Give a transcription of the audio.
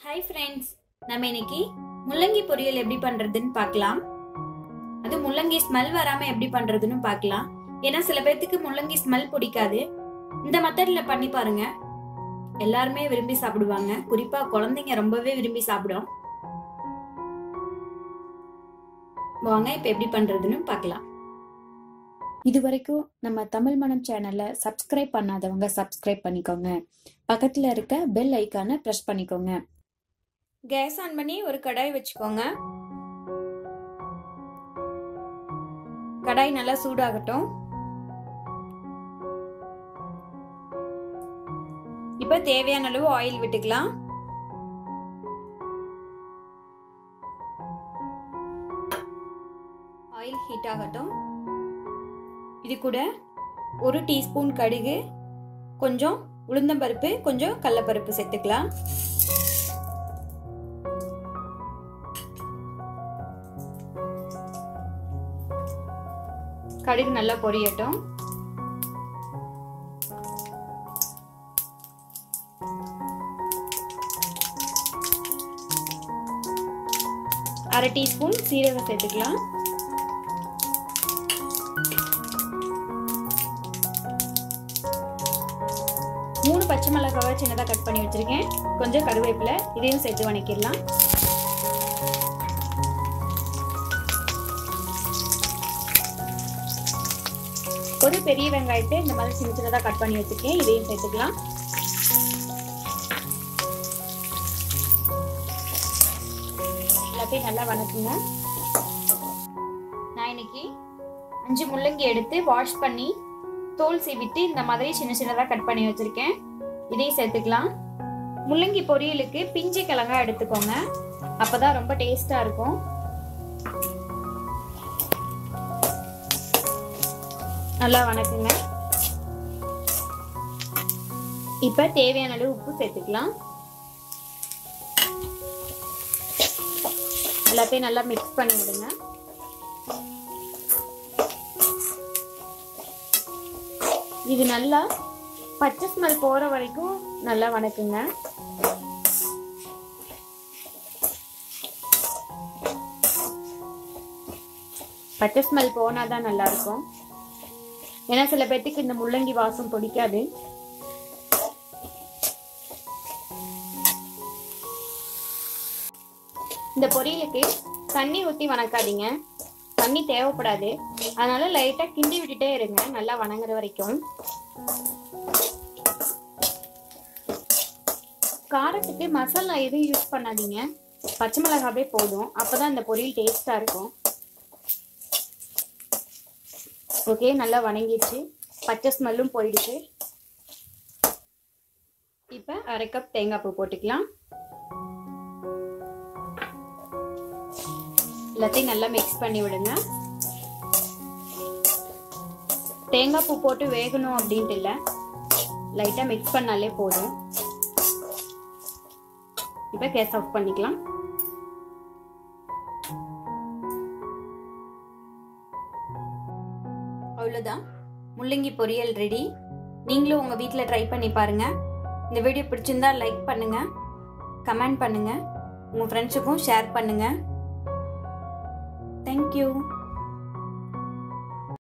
hi friends நம்ம இன்னைக்கு முள்ளங்கி பொரியல் எப்படி பண்றதுன்னு பார்க்கலாம் அது முள்ளங்கி ஸ்மெல் வராம எப்படி பண்றதுன்னு பார்க்கலாம் ஏன்னா சில பேர்த்துக்கு முள்ளங்கி ஸ்மெல் பிடிக்காது இந்த மெத்தட்ல பண்ணி பாருங்க எல்லாருமே விரும்பி சாப்பிடுவாங்க குறிப்பா குழந்தைங்க ரொம்பவே விரும்பி சாப்பிடும் வாங்க இப்ப எப்படி பண்றதுன்னு பார்க்கலாம் இது வரைக்கும் நம்ம தமிழ் மனம் சேனலை சப்ஸ்கிரைப் பண்ணாதவங்க சப்ஸ்கிரைப் பண்ணிக்கோங்க பக்கத்துல இருக்க பெல் ஐக்கானை ப்ரெஸ் பண்ணிக்கோங்க கேஸ் ஆன் பண்ணி ஒரு கடாய் வச்சுக்கோங்க கடாய் நல்லா சூடாகட்டும் இப்ப தேவையான அளவு ஆயில் விட்டுக்கலாம் ஆயில் ஹீட் ஆகட்டும் இது கூட ஒரு டீஸ்பூன் கடுகு கொஞ்சம் உளுந்தம்பருப்பு கொஞ்சம் கடலப்பருப்பு சேர்த்துக்கலாம் கடுகு நல்லா பொரியட்டும் அரை டீஸ்பூன் சீரகம் சேர்த்துக்கலாம் மூணு பச்சை மிளகாவை சின்னதாக கட் பண்ணி வச்சிருக்கேன் கொஞ்சம் கருவேப்பிலை இதையும் சேர்த்து வணக்கிடலாம் ஒரு பெரிய வெங்காயத்தை இந்த மாதிரி சின்ன சின்னதாக கட் பண்ணி வச்சிருக்கேன் இதையும் சேர்த்துக்கலாம் எல்லாத்தையும் நல்லா வணக்குங்க நான் இன்னைக்கு அஞ்சு முள்ளங்கி எடுத்து வாஷ் பண்ணி தோல் சீவிட்டு இந்த மாதிரி சின்ன சின்னதாக கட் பண்ணி வச்சிருக்கேன் இதையும் சேர்த்துக்கலாம் முள்ளங்கி பொரியலுக்கு பிஞ்சு கிழங்கா எடுத்துக்கோங்க அப்பதான் ரொம்ப டேஸ்டா இருக்கும் நல்லா வணக்குங்க இப்ப தேவையான அளவு உப்பு சேர்த்துக்கலாம் எல்லாத்தையும் நல்லா மிக்ஸ் பண்ணி விடுங்க இது நல்லா பச்சை ஸ்மெல் போற வரைக்கும் நல்லா வணக்குங்க பச்சை ஸ்மெல் போனாதான் நல்லா இருக்கும் ஏன்னா சில பேர்த்துக்கு இந்த முள்ளங்கி வாசம் பிடிக்காது இந்த பொரியலுக்கு தண்ணி ஊற்றி வணக்காதீங்க தண்ணி தேவைப்படாது அதனால லைட்டாக கிண்டி விட்டுட்டே இருங்க நல்லா வணங்குற வரைக்கும் காரத்துக்கு மசாலா எதுவும் யூஸ் பண்ணாதீங்க பச்சை மிளகாவே போதும் அப்போதான் இந்த பொரியல் டேஸ்டாக இருக்கும் ஓகே நல்லா வணங்கிடுச்சு பச்சை ஸ்மெல்லும் போயிடுச்சு இப்போ அரை கப் தேங்காய் பூ போட்டுக்கலாம் எல்லாத்தையும் நல்லா மிக்ஸ் பண்ணி விடுங்க தேங்காய் பூ போட்டு வேகணும் அப்படின்ட்டு இல்லை லைட்டாக மிக்ஸ் பண்ணாலே போதும் இப்போ கேஸ் ஆஃப் பண்ணிக்கலாம் அவ்வளோதான் முள்ளங்கி பொரியல் ரெடி நீங்களும் உங்கள் வீட்டில் ட்ரை பண்ணி பாருங்கள் இந்த வீடியோ பிடிச்சிருந்தா லைக் பண்ணுங்கள் கமெண்ட் பண்ணுங்கள் உங்கள் ஃப்ரெண்ட்ஸுக்கும் ஷேர் பண்ணுங்கள் தேங்க்யூ